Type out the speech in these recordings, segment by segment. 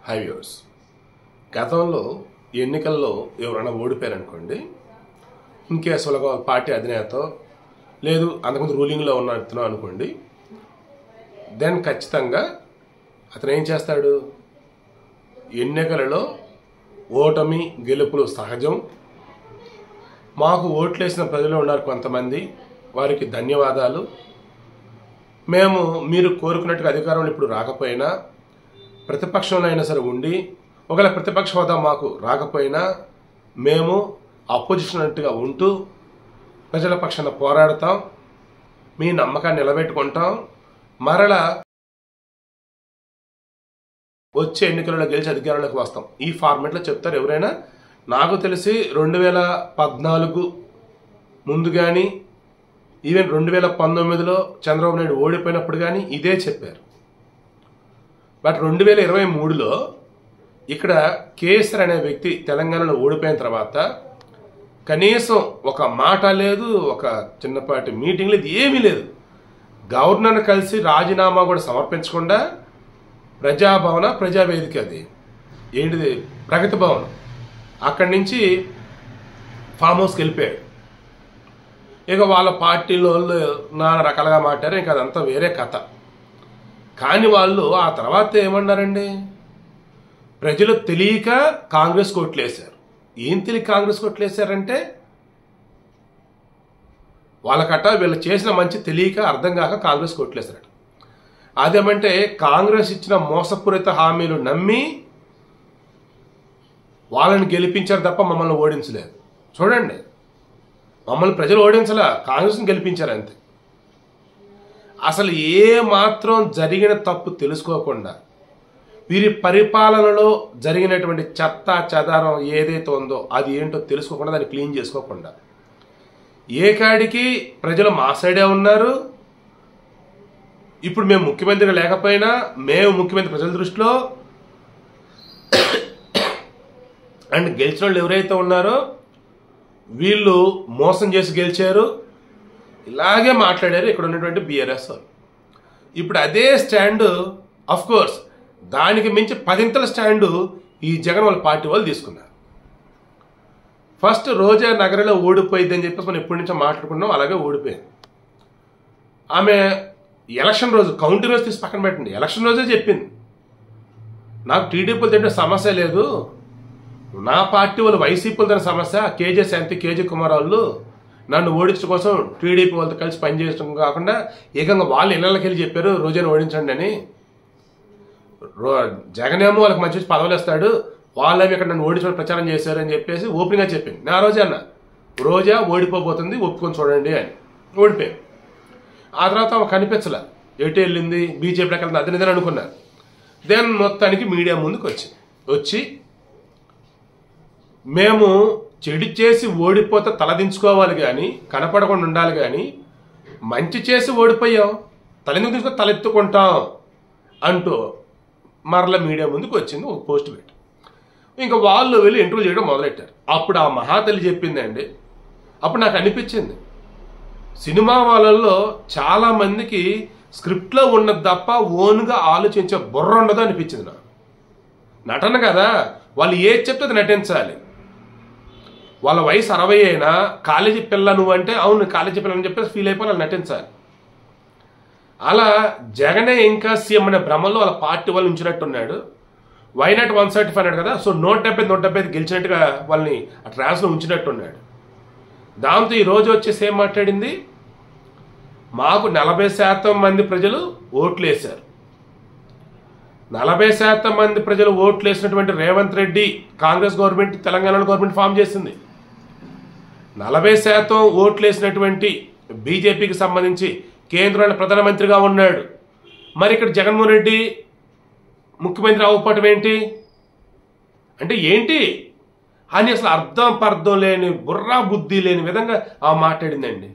high viewers గతంలో ఎన్నికల్లో ఎవరైనా ఓడిపోయారనుకోండి ఇంకేస్ ఒక పార్టీ అధినేత లేదు అంతకుముందు రూలింగ్లో ఉన్న అతను అనుకోండి దెన్ ఖచ్చితంగా అతను ఏం చేస్తాడు ఎన్నికలలో ఓటమి గెలుపులు సహజం మాకు ఓట్లేసిన ప్రజలు ఉన్నారు కొంతమంది వారికి ధన్యవాదాలు మేము మీరు కోరుకున్నట్టుగా అధికారంలో ఇప్పుడు రాకపోయినా ప్రతిపక్షంలో అయినా సరే ఉండి ఒకవేళ ప్రతిపక్ష హోదా మాకు రాకపోయినా మేము అపోజిషన్ అన్నట్టుగా ఉంటూ ప్రజల పక్షాన పోరాడతాం మీ నమ్మకాన్ని నిలబెట్టుకుంటాం మరలా వచ్చే ఎన్నికలలో గెలిచి అధికారంలోకి వస్తాం ఈ ఫార్మెట్లో చెప్తారు ఎవరైనా నాకు తెలిసి రెండు వేల పద్నాలుగు ముందు కానీ ఈవెన్ రెండు వేల పంతొమ్మిదిలో చంద్రబాబు నాయుడు ఓడిపోయినప్పుడు కానీ ఇదే చెప్పారు బట్ రెండు వేల ఇరవై మూడులో ఇక్కడ కేసర్ అనే వ్యక్తి తెలంగాణలో ఓడిపోయిన తర్వాత కనీసం ఒక మాట లేదు ఒక చిన్నపాటి మీటింగ్ లేదు ఏమీ లేదు గవర్నర్ కలిసి రాజీనామా కూడా సమర్పించకుండా ప్రజాభవన ప్రజావేదిక అది ఏంటిది ప్రగతి భవన్ అక్కడి నుంచి ఫామ్ హౌస్కి వెళ్ళిపోయాడు ఇక వాళ్ళ పార్టీలో వాళ్ళు నానా రకాలుగా మాట్లాడారు ఇంకా అదంతా వేరే కథ కానీ వాళ్ళు ఆ తర్వాత ఏమన్నారండి ప్రజలు తెలియక కాంగ్రెస్ కోట్లేశారు ఏం తెలియక కాంగ్రెస్ కోట్లేశారంటే వాళ్ళకట వీళ్ళు చేసిన మంచి తెలియక అర్థం కాక కాంగ్రెస్ కోట్లేశారట అదేమంటే కాంగ్రెస్ ఇచ్చిన మోసపూరిత హామీలు నమ్మి వాళ్ళని గెలిపించారు తప్ప మమ్మల్ని ఓడించలేదు చూడండి మమ్మల్ని ప్రజలు ఓడించలా కాంగ్రెస్ని గెలిపించారు అంతే అసలు ఏ మాత్రం జరిగిన తప్పు తెలుసుకోకుండా వీరి పరిపాలనలో జరిగినటువంటి చెత్త చెదారం ఏదైతే ఉందో అది ఏంటో తెలుసుకోకుండా దాన్ని క్లీన్ చేసుకోకుండా ఏ కాడికి ప్రజలు మా సైడే ఉన్నారు ఇప్పుడు మేము ముఖ్యమంత్రిగా లేకపోయినా మేము ముఖ్యమంత్రి ప్రజల దృష్టిలో అండ్ గెలిచిన వాళ్ళు ఎవరైతే ఉన్నారో వీళ్ళు మోసం చేసి గెలిచారు ఇలాగే మాట్లాడారు ఇక్కడ ఉన్నటువంటి బీఆర్ఎస్ వాళ్ళు ఇప్పుడు అదే స్టాండ్ అఫ్ కోర్స్ దానికి మించి పదింతల స్టాండు ఈ జగన్ వాళ్ళ పార్టీ వాళ్ళు తీసుకున్నారు ఫస్ట్ రోజా నగరంలో ఓడిపోయింది అని చెప్పేసి మనం ఎప్పటి నుంచో మాట్లాడుకున్నాం అలాగే ఓడిపోయింది ఆమె ఎలక్షన్ రోజు కౌంటీ రోజు తీసి పక్కన పెట్టండి ఎలక్షన్ రోజే చెప్పింది నాకు టీడీపీలు తింటే సమస్య లేదు నా పార్టీ వాళ్ళు వైసీపీలు తిన సమస్య కేజే శాంతి కేజీ కుమార్ వాళ్ళు నన్ను ఓడించడం కోసం టీడీపీ వాళ్ళతో కలిసి పనిచేయడం కాకుండా ఏకంగా వాళ్ళు ఇళ్ళకి వెళ్ళి చెప్పారు రోజాను ఓడించండి అని రో జగనేమో వాళ్ళకి మంచి మంచి పదవులు ఇస్తాడు వాళ్ళేమి ఇక్కడ నన్ను ఓడించడం ప్రచారం చేశారు అని చెప్పేసి ఓపెన్గా చెప్పింది నా రోజే అన్న రోజా ఓడిపోబోతుంది ఒప్పుకొని చూడండి అని ఓడిపోయాం ఆ తర్వాత ఆమె కనిపించలే ఎటు వెళ్ళింది బీజేపీలోకి వెళ్తుంది అది నిజం అనుకున్నారు దెన్ మొత్తానికి మీడియా ముందుకు వచ్చింది వచ్చి మేము చెడు చేసి ఓడిపోతే తలదించుకోవాలి కానీ కనపడకుండా ఉండాలి కానీ మంచి చేసి ఓడిపోయాం తలెందుకు తీసుకొని తలెత్తుకుంటాం అంటూ మరల మీడియా ముందుకు వచ్చింది ఒక పోస్ట్ పెట్టి ఇంకా వాళ్ళు వెళ్ళి ఇంటర్వ్యూ చేయడం మొదలెట్టారు అప్పుడు ఆ మహాతల్లి చెప్పిందండి అప్పుడు నాకు అనిపించింది సినిమా వాళ్ళల్లో చాలా మందికి స్క్రిప్ట్లో ఉన్నది తప్ప ఓన్గా ఆలోచించే బుర్ర ఉండదు అనిపించింది నాకు నటన కదా వాళ్ళు ఏది చెప్తే అది నటించాలి వాళ్ళ వయసు అరవై అయినా కాలేజీ పిల్ల నువ్వు అంటే అవును కాలేజీ పిల్ల అని చెప్పేసి ఫీల్ అయిపోయి వాళ్ళు నటించాలి అలా జగనే ఇంకా సీఎం అనే భ్రమంలో వాళ్ళ పార్టీ వాళ్ళు ఉంచినట్టున్నాడు వైనాట్ వన్ సెవెంటీ ఫైవ్ అన్నాడు కదా సో నూట డెబ్బై నూట డెబ్బై ఐదు గెలిచినట్టుగా వాళ్ళని ఆ ట్రాన్స్లో ఉంచినట్టున్నాడు దాంతో ఈ రోజు వచ్చేసి ఏం మాట్లాడింది మాకు నలభై శాతం మంది ప్రజలు ఓట్లు వేశారు నలభై శాతం మంది ప్రజలు ఓట్లు వేసినటువంటి రేవంత్ రెడ్డి కాంగ్రెస్ గవర్నమెంట్ తెలంగాణలో గవర్నమెంట్ ఫామ్ చేసింది నలభై శాతం ఓట్లు వేసినటువంటి బీజేపీకి సంబంధించి కేంద్రంలో ప్రధానమంత్రిగా ఉన్నాడు మరి ఇక్కడ జగన్మోహన్ రెడ్డి ముఖ్యమంత్రి అవ్వకపోవటం ఏంటి అంటే ఏంటి అని అసలు అర్థం పర్థం లేని బుర్రా బుద్ధి లేని విధంగా ఆ మాట్లాడిందండి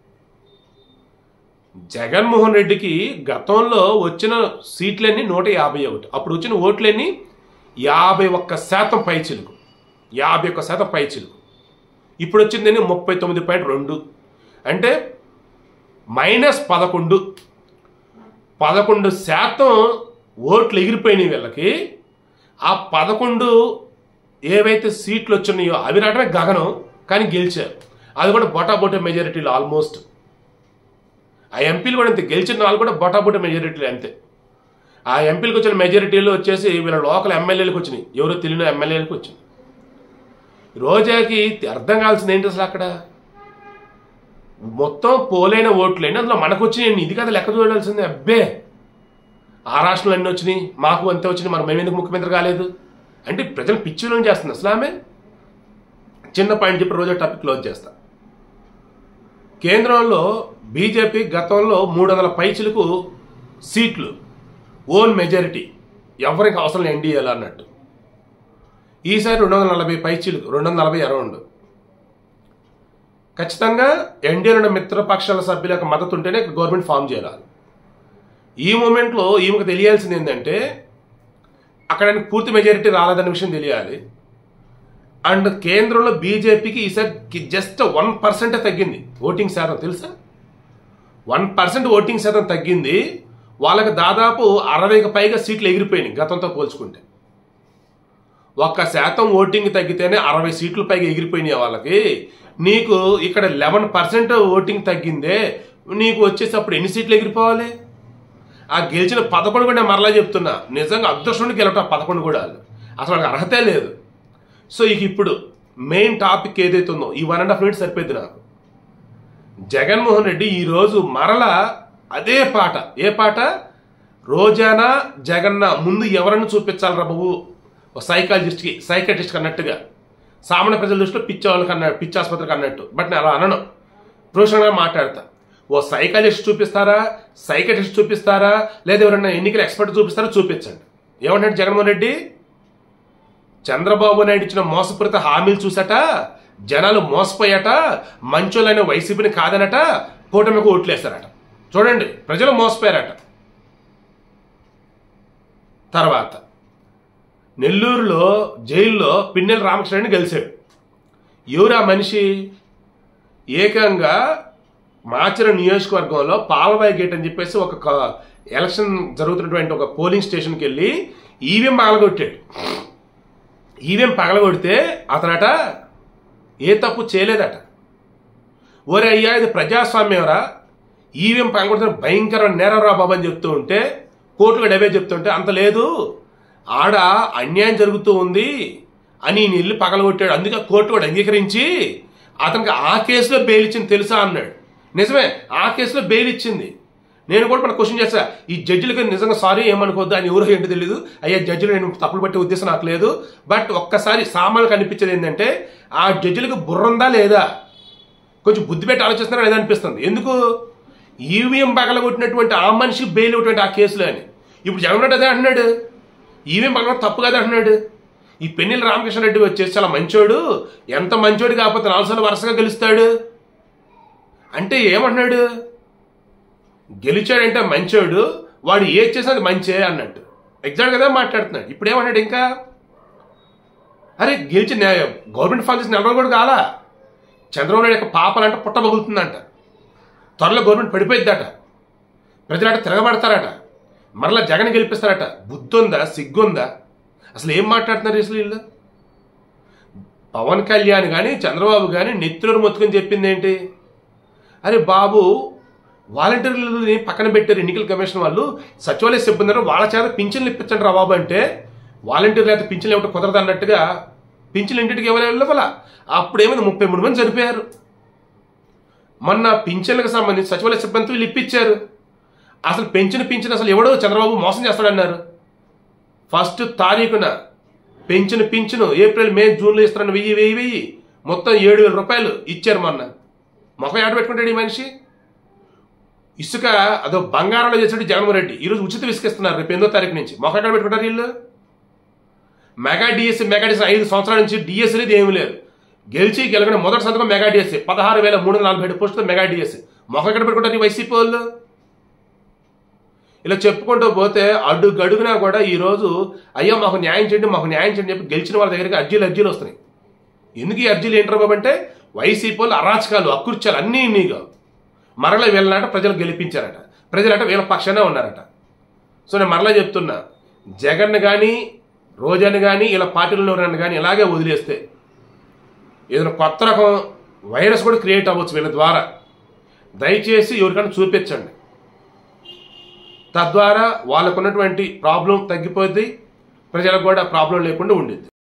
జగన్మోహన్ రెడ్డికి గతంలో వచ్చిన సీట్లన్నీ నూట యాభై ఒకటి అప్పుడు వచ్చిన ఓట్లన్నీ యాభై ఒక్క శాతం పైచిలుకు యాభై ఒక్క శాతం పైచిలుకు ఇప్పుడు వచ్చిందని ముప్పై తొమ్మిది పాయింట్ రెండు అంటే మైనస్ పదకొండు పదకొండు శాతం ఓట్లు ఎగిరిపోయినాయి వీళ్ళకి ఆ పదకొండు ఏవైతే సీట్లు వచ్చినాయో అవి రావడమే గగనం కానీ గెలిచారు అది కూడా బొటాబొట మెజారిటీలు ఆల్మోస్ట్ ఆ ఎంపీలు కూడా అంతే గెలిచిన వాళ్ళు కూడా బొటాబొట మెజారిటీలు అంతే ఆ ఎంపీలకు వచ్చిన మెజారిటీలు వచ్చేసి వీళ్ళ లోకల్ ఎమ్మెల్యేలకు వచ్చినాయి ఎవరో తెలియని ఎమ్మెల్యేలకు వచ్చినాయి రోజాకి అర్థం కావాల్సింది ఏంటి అసలు అక్కడ మొత్తం పోలైన ఓట్లేండి అందులో మనకు వచ్చినాయి ఇది కదా లెక్క చూడాల్సింది అబ్బే ఆ రాష్ట్రంలో అన్నీ వచ్చినాయి మాకు అంతే వచ్చినాయి మరి మేము ఎందుకు ముఖ్యమంత్రి కాలేదు అంటే ప్రజలు పిచ్చిలో చేస్తుంది అసలు ఆమె చిన్న పాయింట్ చెప్పి రోజు టాపిక్ క్లోజ్ చేస్తా కేంద్రంలో బీజేపీ గతంలో మూడు వందల పైచులకు సీట్లు ఓన్ మెజారిటీ ఎవరికి అవసరం లేదు ఎన్డీఏలో అన్నట్టు ఈసారి రెండు వందల నలభై పైచీలకు రెండు వందల నలభై అరౌండ్ ఖచ్చితంగా ఎన్డీఏలో ఉన్న మిత్రపక్షాల సభ్యుల యొక్క మద్దతు ఉంటేనే గవర్నమెంట్ ఫామ్ చేయాలి ఈ మూమెంట్లో ఈమెకు తెలియాల్సింది ఏంటంటే అక్కడ ఆయనకు పూర్తి మెజారిటీ రాలేదన్న విషయం తెలియాలి అండ్ కేంద్రంలో బీజేపీకి ఈసారి జస్ట్ వన్ పర్సెంట్ తగ్గింది ఓటింగ్ శాతం తెలుసా వన్ పర్సెంట్ ఓటింగ్ శాతం తగ్గింది వాళ్ళకి దాదాపు అరవైకి పైగా సీట్లు ఎగిరిపోయినాయి గతంతో పోల్చుకుంటే ఒక్క శాతం ఓటింగ్ తగ్గితేనే అరవై సీట్లు పైగా ఎగిరిపోయినాయి వాళ్ళకి నీకు ఇక్కడ లెవెన్ పర్సెంట్ ఓటింగ్ తగ్గిందే నీకు వచ్చేసి అప్పుడు ఎన్ని సీట్లు ఎగిరిపోవాలి ఆ గెలిచిన పదకొండు కూడా నేను మరలా చెప్తున్నా నిజంగా అదృష్టం గెలవటం ఆ పదకొండు కూడా అసలు వాళ్ళకి అర్హతే లేదు సో ఇక ఇప్పుడు మెయిన్ టాపిక్ ఏదైతే ఉందో ఈ వన్ అండ్ హాఫ్ మినిట్స్ సరిపోద్ది నాకు జగన్మోహన్ రెడ్డి ఈరోజు మరలా అదే పాట ఏ పాట రోజానా జగన్న ముందు ఎవరನ್ನು చూపించాలి రా బాబు ఓ సైకాలజిస్ట్కి సైకాటిస్ట్కి అన్నట్టుగా సామాన్య ప్రజల దృష్టిలో పిచ్చి వాళ్ళకి అన్నట్టు పిచ్చి ఆసుపత్రికి అన్నట్టు బట్ నేను అలా అనను ప్రొఫెషనల్గా మాట్లాడతా ఓ సైకాలజిస్ట్ చూపిస్తారా సైకాటిస్ట్ చూపిస్తారా లేదా ఎవరైనా ఎన్నికల ఎక్స్పర్ట్ చూపిస్తారా చూపించండి ఏమంటాడు జగన్మోహన్ రెడ్డి చంద్రబాబు నాయుడు ఇచ్చిన మోసపూరిత హామీలు చూసట జనాలు మోసపోయాట మంచోళ్ళైన వైసీపీని కాదనట కూటమికి ఓట్లేస్తారట చూడండి ప్రజలు మోసపోయారట తర్వాత నెల్లూరులో జైల్లో పిన్నెల రామకృష్ణని గెలిచాడు ఎవరా మనిషి ఏకంగా మాచర నియోజకవర్గంలో పాలబాయి గేట్ అని చెప్పేసి ఒక క- ఎలక్షన్ జరుగుతున్నటువంటి ఒక పోలింగ్ స్టేషన్కి వెళ్ళి ఈవీఎం పగలగొట్టాడు ఈవీఎం పగలగొడితే అతనట ఏ తప్పు చేయలేదట ఒరే అయ్యా ఇది ప్రజాస్వామ్యంరా ఈవీఎం పగలగొడితే భయంకరమైన నేరరా బాబు అని చెప్తూ ఉంటే కోర్టులో డబే చెప్తుంటే అంత లేదు ఆడ అన్యాయం జరుగుతూ ఉంది అని ఈయన ఇల్లు పగలగొట్టాడు అందుకే కోర్టు కూడా అంగీకరించి అతనికి ఆ కేసులో బెయిల్ ఇచ్చింది తెలుసా అన్నాడు నిజమే ఆ కేసులో బెయిల్ ఇచ్చింది నేను కూడా మన క్వశ్చన్ చేశా ఈ జడ్జిలకి నిజంగా సారీ ఏమనుకోవద్దు అని ఎవరో ఏంటో తెలియదు అయ్యా జడ్జిలు నేను తప్పులు పట్టే ఉద్దేశం నాకు లేదు బట్ ఒక్కసారి సామాన్యులకు అనిపించేది ఏంటంటే ఆ జడ్జిలకు బుర్రందా లేదా కొంచెం బుద్ధి పెట్టి ఆలోచిస్తున్నారా లేదా అనిపిస్తుంది ఎందుకు ఈవీఎం పగలగొట్టినటువంటి ఆ మనిషి బెయిల్ ఇవ్వటువంటి ఆ కేసులో అని ఇప్పుడు జగన్ రెడ్డి అదే అంటున్నాడు ఈవీఎం పగల తప్పు కదా అంటున్నాడు ఈ పెన్నెల రామకృష్ణ రెడ్డి వచ్చేసి చాలా మంచోడు ఎంత మంచోడు కాకపోతే నాలుగు సార్లు వరుసగా గెలుస్తాడు అంటే ఏమంటున్నాడు గెలిచాడంటే మంచోడు వాడు ఏది చేసినా అది మంచే అన్నట్టు ఎగ్జాక్ట్ కదా మాట్లాడుతున్నాడు ఇప్పుడు ఏమన్నాడు ఇంకా అరే గెలిచి నే- గవర్నమెంట్ ఫామ్ చేసిన నెల రోజులు కూడా కాలా చంద్రబాబు నాయుడు యొక్క పాపలంట పుట్ట పగులుతుందంట త్వరలో గవర్నమెంట్ పడిపోయిద్దట ప్రజలట తిరగబడతారట మరలా జగన్ గెలిపిస్తారట బుద్ధుందా సిగ్గుందా అసలు ఏం మాట్లాడుతున్నారు అసలు వీళ్ళు పవన్ కళ్యాణ్ కానీ చంద్రబాబు కానీ నెత్తురు మొత్తుకొని చెప్పింది ఏంటి అరే బాబు వాలంటీర్లని పక్కన పెట్టారు ఎన్నికల కమిషన్ వాళ్ళు సచివాలయ సిబ్బంది ఉన్నారు, వాళ్ళ చేత పింఛన్లు ఇప్పించండి రా బాబు అంటే వాలంటీర్లు అయితే పింఛన్లు ఇవ్వటం కుదరదు అన్నట్టుగా పింఛన్లు ఇంటికి ఇవ్వలేదు ఇవ్వాల అప్పుడేమైంది ముప్పై మూడు మంది చనిపోయారు మొన్న పింఛన్లకు సంబంధించి సచివాలయ సిబ్బంది వీళ్ళు ఇప్పించారు అసలు పెంచిన పింఛన్ అసలు ఎవడో చంద్రబాబు మోసం చేస్తాడన్నారు ఫస్ట్ తారీఖున పెంచిన పింఛను ఏప్రిల్ మే జూన్లో ఇస్తారన్న వెయ్యి వెయ్యి వెయ్యి మొత్తం ఏడు వేల రూపాయలు ఇచ్చారు మొన్న మొహం ఆడ పెట్టుకుంటాడు ఈ మనిషి ఇసుక అదో బంగారంలో చేసాడు జగన్మోహన్ రెడ్డి ఈరోజు ఉచిత ఇసుకిస్తున్నారు రేపు ఎనిమిదో తారీఖు నుంచి మొహం ఎక్కడ పెట్టుకుంటారు వీళ్ళు మెగా డిఎస్సి మెగా డిఎస్సి ఐదు సంవత్సరాల నుంచి డిఎస్సి అనేది ఏమీ లేదు గెలిచి గెలవడం మొదటి సంతకం మెగా డిఎస్సి పదహారు వేల మూడు వందల నలభై ఏడు పోస్టులు మెగా డిఎస్సి మొహం ఎక్కడ పెట్టుకుంటారు ఈ వైసీపీ వాళ్ళు ఇలా చెప్పుకుంటూ పోతే అడ్డు గడుగునా కూడా ఈ రోజు అయ్యో మాకు న్యాయం చేయండి మాకు న్యాయం చేయండి చెప్పి గెలిచిన వాళ్ళ దగ్గరికి అర్జీలు అర్జీలు వస్తున్నాయి ఎందుకు ఈ అర్జీలు ఏంటారు బాబు అంటే వైసీపీ వాళ్ళు అరాచకాలు అకృత్యాలు అన్నీ ఇన్నీగా మరలా వీళ్ళనాట ప్రజలు గెలిపించారట ప్రజలంట వీళ్ళ పక్షానే ఉన్నారట సో నేను మరలా చెప్తున్నా జగన్ కానీ రోజాని కానీ ఇలా పార్టీలలో ఎవరైనా కానీ ఇలాగే వదిలేస్తే ఏదైనా కొత్త రకం వైరస్ కూడా క్రియేట్ అవ్వచ్చు వీళ్ళ ద్వారా దయచేసి ఎవరికైనా చూపించండి తద్వారా వాళ్ళకున్నటువంటి ప్రాబ్లం తగ్గిపోద్ది ప్రజలకు కూడా ప్రాబ్లం లేకుండా ఉండిద్ది